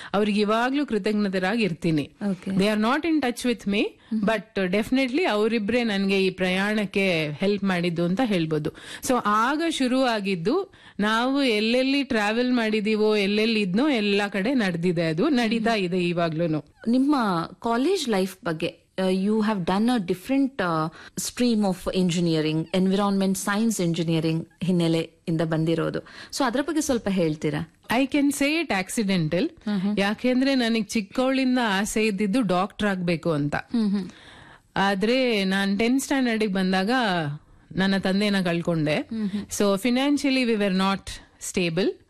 ಅವ್ರಿಗೆ ಇವಾಗ್ಲೂ ಕೃತಜ್ಞತರಾಗಿ ಇರ್ತೀನಿ Okay. They are not in touch with me but definitely ಅವರಿಬ್ರೆ ನನಗೆ ಈ ಪ್ರಯಾಣಕ್ಕೆ ಹೆಲ್ಪ್ ಮಾಡಿದ್ದು ಅಂತ ಹೇಳ್ಬೋದು ಸೊ ಆಗ ಶುರು ಆಗಿದ್ದು ನಾವು ಎಲ್ಲೆಲ್ಲಿ ಟ್ರಾವೆಲ್ ಮಾಡಿದೀವೋ ಎಲ್ಲೆಲ್ಲಿ ಇದ್ನೋ ಎಲ್ಲಾ ಕಡೆ ನಡೆದಿದೆ ಅದು ನಡೀತಾ ಇದೆ ಇವಾಗ್ಲೂ ನಿಮ್ಮ ಕಾಲೇಜ್ ಲೈಫ್ ಬಗ್ಗೆ you have done a different stream of engineering environment science engineering ಹಿನ್ನೆಲೆಯಿಂದ ಬಂದಿರೋದು ಸೊ ಅದ್ರ ಬಗ್ಗೆ ಸ್ವಲ್ಪ ಹೇಳ್ತೀರಾ I can say it accidental ಯಾಕೆಂದ್ರೆ ನನಗೆ ಚಿಕ್ಕವಳಿಂದ ಆಸೆ ಇದ್ದಿದ್ದು ಡಾಕ್ಟರ್ ಆಗ್ಬೇಕು ಅಂತ ಆದ್ರೆ ನಾನ್ ಟೆಂತ್ ಸ್ಟ್ಯಾಂಡರ್ಡ್ ಬಂದಾಗ ನನ್ನ ತಂದೆನ ಕಳ್ಕೊಂಡೆ so financially we were not stable